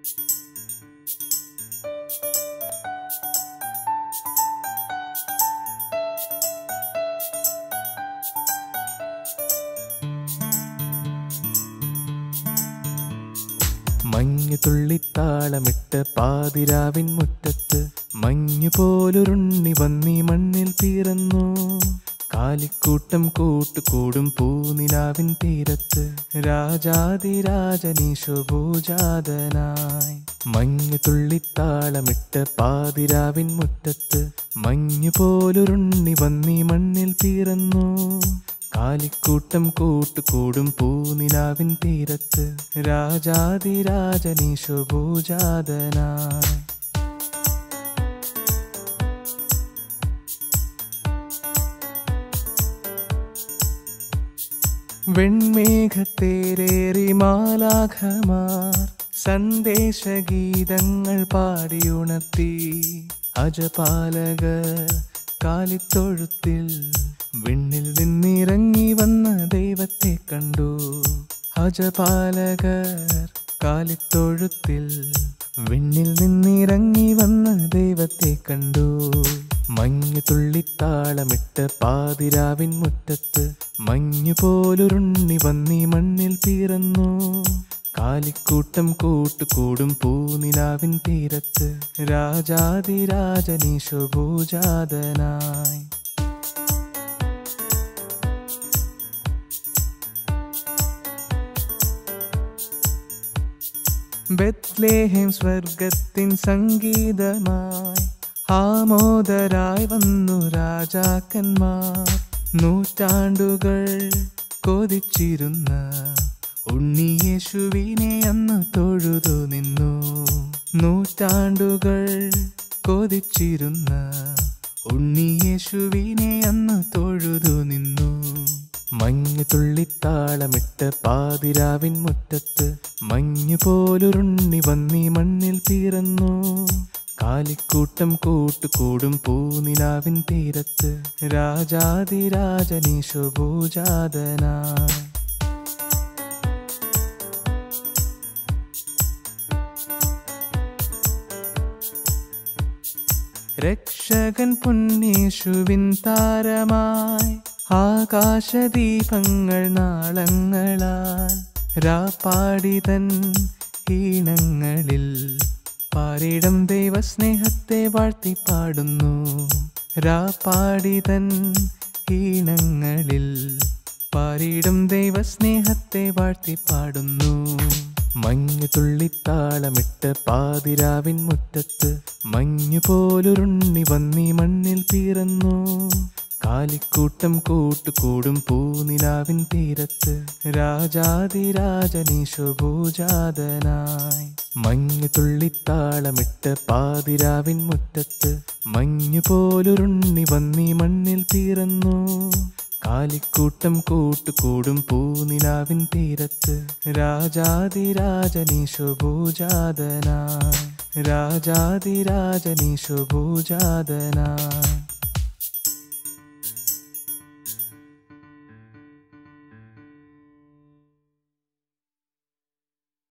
മഞ്ഞു തുള്ളിത്താളമിട്ട് പാതിരാവിൻ മുറ്റത്ത് മഞ്ഞു പോലുരുണ്ണി വന്നീ മണ്ണിൽ പിറന്നു കാലിക്കൂട്ടം കൂട്ടുകൂടും പൂനിലാവിൻ തീരത്ത് രാജാതിരാജനീശോ ഭൂജാതനായി മഞ്ഞു തുള്ളിത്താളമിട്ട് പാതിരാവിൻ മുറ്റത്ത് മഞ്ഞു പോലുരുണ്ണി വന്നീ മണ്ണിൽ പിറന്നു കാലിക്കൂട്ടം കൂട്ടുകൂടും പൂനിലാവിൻ തീരത്ത് രാജാതിരാജനീശോ ഭൂജാതനായി വെൺമേഘത്തേരേറി മാലാഖമാർ സന്ദേശഗീതങ്ങൾ പാടിയുണർത്തി അജപാലകർ കാലിത്തൊഴുത്തിൽ വിണ്ണിൽ നിന്നിറങ്ങി വന്ന ദൈവത്തെ കണ്ടു അജപാലകർ കാലിത്തൊഴുത്തിൽ വിണ്ണിൽ നിന്നിറങ്ങി വന്ന ദൈവത്തെ കണ്ടു മഞ്ഞു തുള്ളിത്താളമിട്ട് പാതിരാവിൻ മുറ്റത്ത് മഞ്ഞു പോലുരുണ്ണി വന്നീ മണ്ണിൽ പിറന്നു കാലിക്കൂട്ടം കൂട്ടുകൂടും പൂനിലാവിൻ തീരത്ത് രാജാതിരാജനീശോ ഭൂജാതനായി ബത്ലേഹം സ്വർഗത്തിൻ സംഗീതമായി ആമോദരായി വന്നു രാജാക്കന്മാർ നൂറ്റാണ്ടുകൾ കൊതിച്ചിരുന്ന ഉണ്ണിയേശുവിനെ അന്ന് തൊഴുതു നിന്നു നൂറ്റാണ്ടുകൾ കൊതിച്ചിരുന്ന ഉണ്ണിയേശുവിനെ അന്ന് തൊഴുതു നിന്നു മഞ്ഞു തുള്ളിത്താളമിട്ട് പാതിരാവിൻ മുറ്റത്ത് മഞ്ഞു പോലുരുണ്ണി വന്നീ മണ്ണിൽ പിറന്നു കാലിക്കൂട്ടം കൂട്ടുകൂടും പൂനിലാവിൻ തീരത്ത് രാജാതിരാജനീശോ ഭൂജാതനായി രക്ഷകൻ പുണ്യേശുവിൻ താരമായി ആകാശദീപങ്ങൾ നാളങ്ങളാൽ രാപ്പാടിതൻ ഈണങ്ങളിൽ പാരിടം ദൈവസ്നേഹത്തെ വാഴ്ത്തി പാടുന്നു രാപ്പാടിതൻ ഈണങ്ങളിൽ പാരിടം ദൈവസ്നേഹത്തെ വാഴ്ത്തി പാടുന്നു മഞ്ഞു തുള്ളിത്താളമിട്ട് പാതിരാവിൻ മുറ്റത്ത് മഞ്ഞു പോലുരുണ്ണി വന്നീ മണ്ണിൽ പിറന്നു കാലിക്കൂട്ടം കൂട്ടുകൂടും പൂനിലാവിൻ തീരത്ത് രാജാതിരാജനീശോ ഭൂജാതനായി മഞ്ഞു തുള്ളിത്താളമിട്ട് പാതിരാവിൻ മുറ്റത്ത് മഞ്ഞു പോലുരുണ്ണി വന്നീ മണ്ണിൽ പിറന്നു കാലിക്കൂട്ടം കൂട്ടുകൂടും പൂനിലാവിൻ തീരത്ത് രാജാതിരാജനീശോ ഭൂജാതനായി രാജാതിരാജനീശോ ഭൂജാതനായി